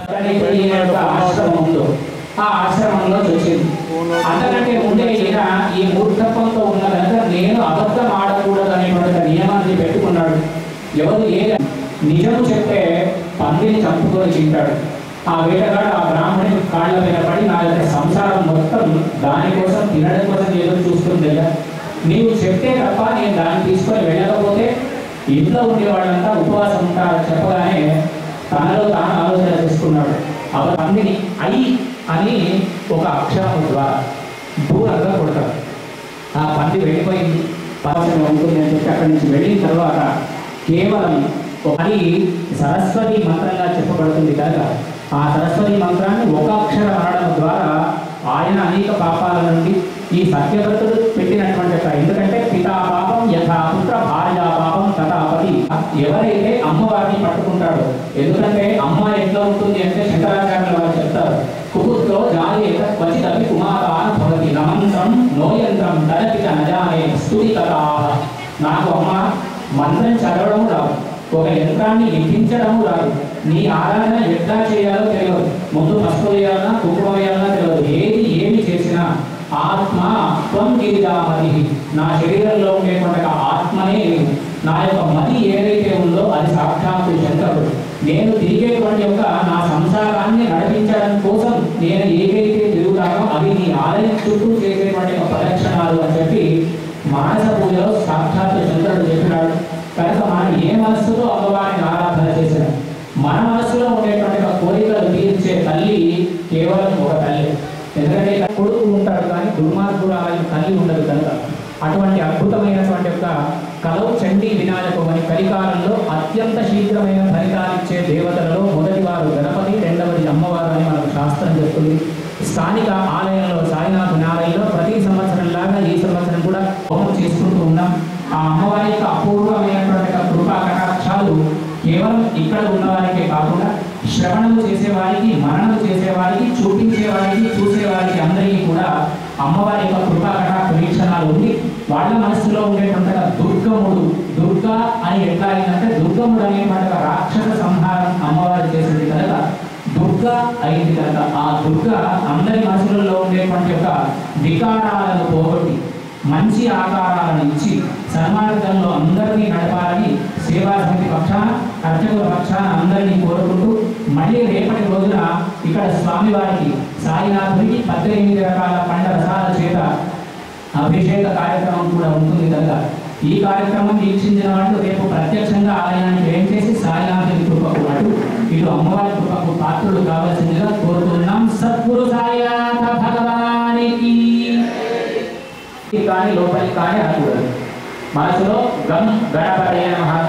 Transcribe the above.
ఎక్కడైతే ఈయన యొక్క ఆశ్రమం ఉందో ఆ ఆశ్రమంలో వచ్చింది అంతకంటే ముందే ఈయన ఈ మూర్ఖత్వంతో ఉన్న కనుక నేను అబద్ధం ఆడకూడదు అనేటువంటి ఒక నియమాన్ని పెట్టుకున్నాడు ఎవరు ఏ నిజము చెప్తే పందిని చంపుకొని తింటాడు ఆ వేటగాడు ఆ బ్రాహ్మణుని కాళ్ళ మీద పడి నా యొక్క సంసారం మొత్తం దానికోసం తినడం కోసం ఏదో చూస్తుంది కదా నీవు చెప్తే తప్ప నేను దాన్ని తీసుకొని వెళ్ళకపోతే ఇంట్లో ఉండే వాళ్ళంతా ఉపవాసం ఉంటారు చెప్పగానే తనలో తాను ఆలోచన చేసుకున్నాడు ఆ పందిని ఐ అని ఒక అక్షరం ద్వారా దూరంగా కొడతాడు ఆ పంది వెళ్ళిపోయింది పరవశంగా ఉంటుంది అని చెప్పి అక్కడి నుంచి వెళ్ళిన తర్వాత కేవలం ఒక- అది సరస్వతి మంత్రంగా చెప్పబడుతుంది కనుక ఆ సరస్వతి మంత్రాన్ని ఒక అక్షరం అనడం ద్వారా ఆయన అనేక పాపాల నుండి ఈ సత్యవ్రతుడు పెట్టినటువంటి యొక్క ఎందుకంటే పితా పాపం యథా పుత్ర భార్య పాపం తథాపతి ఎవరైతే అమ్మవారిని పట్టుకుంటాడో ఎందుకంటే అమ్మ ఎట్లా ఉంటుంది అంటే శంకరాచార్యులు వారు చెప్తారు కుపుత్రో జాయేత క్వచిదపి కుమారాన భవతి నమంత్రం నోయంత్రం తరపిత నజానే స్తుతి నాకు అమ్మ మంత్రం చదవడం రాదు ఒక యంత్రాన్ని లిఖించడము రాదు నీ ఆరాధన ఎట్లా చేయాలో తెలియదు ముందు పసుపు వేయాలన్నా కుంకుమ వేయాలన్నా తెలియదు ఏది ఏమి చేసినా ఆత్మ త్వం గిరిజామతి నా శరీరంలో ఉండేటువంటి ఆ ఆత్మనే నేను. నా యొక్క మతి ఏదైతే ఉందో అది సాక్షాత్తు శంకరుడు నేను తిరిగేటువంటి యొక్క నా సంసారాన్ని నడిపించడం కోసం నేను ఏదైతే తిరుగుతానో అవి నీ ఆలయం చుట్టూ చేసేటువంటి ఒక ప్రదక్షిణాలు అని చెప్పి మానస పూజలో సాక్షాత్తు శంకరుడు చెప్పినాడు కనుక మనం ఏ మనస్సుతో అమ్మవారిని ఆరాధన చేసిన మన మనసులో ఉండేటువంటి ఒక కోరికలు తీర్చే తల్లి కేవలం ఒక తల్లి ఎందుకంటే ఇక్కడ కొడుకు ఉంటాడు కానీ దుర్మార్గురాలయం తల్లి ఉండదు కనుక అటువంటి అద్భుతమైనటువంటి యొక్క కలవు చండీ వినాయకం అని కలికాలంలో అత్యంత శీఘ్రమైన ఫలితాలిచ్చే దేవతలలో మొదటి వారు గణపతి రెండవది అమ్మవారు అని మనకు శాస్త్రం చెప్తుంది స్థానిక ఆలయంలో సాయినాథ్ ఆలయంలో ప్రతి సంవత్సరం లాగా ఈ సంవత్సరం కూడా హోమం చేసుకుంటూ ఉన్నాం ఆ అమ్మవారి యొక్క అపూర్వమైనటువంటి యొక్క కృపా కటాక్షాలు కేవలం ఇక్కడ ఉన్నవారికే కాకుండా శ్రవణం చేసేవారికి మరణం చేసేవారికి చూపించేవారికి చూసేవారికి అందరికీ కూడా అమ్మవారి యొక్క కృపా కటాక్ష వీక్షణాలు ఉండి వాళ్ళ మనసులో ఉండేటువంటి ఒక దుర్గముడు దుర్గా అని ఎట్లా అయిందంటే దుర్గముడు అనేటువంటి ఒక రాక్షస సంహారం అమ్మవారు చేసింది కనుక దుర్గా అయింది కనుక ఆ దుర్గా అందరి మనసులలో ఉండేటువంటి యొక్క వికారాలను పోగొట్టి మంచి ఆకారాలను ఇచ్చి సన్మార్గంలో అందరినీ నడపాలని సేవా సమితి పక్షాన అర్చకుల పక్షాన అందరినీ కోరుకుంటూ మళ్ళీ రేపటి రోజున ఇక్కడ స్వామివారికి సాయినాథునికి పద్దెనిమిది రకాల పండ రసాల చేత అభిషేక కార్యక్రమం కూడా ఉంటుంది కనుక ఈ కార్యక్రమం వీక్షించిన వాళ్ళు రేపు ప్రత్యక్షంగా ఆలయానికి ఏం చేసి సాయినాథుని కృపకు అటు ఇటు అమ్మవారి కృపకు పాత్రులు కావాల్సిందిగా కోరుతున్నాం సద్గురు సాయినాథ భగవానికి కానీ లోపలికి కానీ అనకూడదు మనసులో గం గణపతయ నమః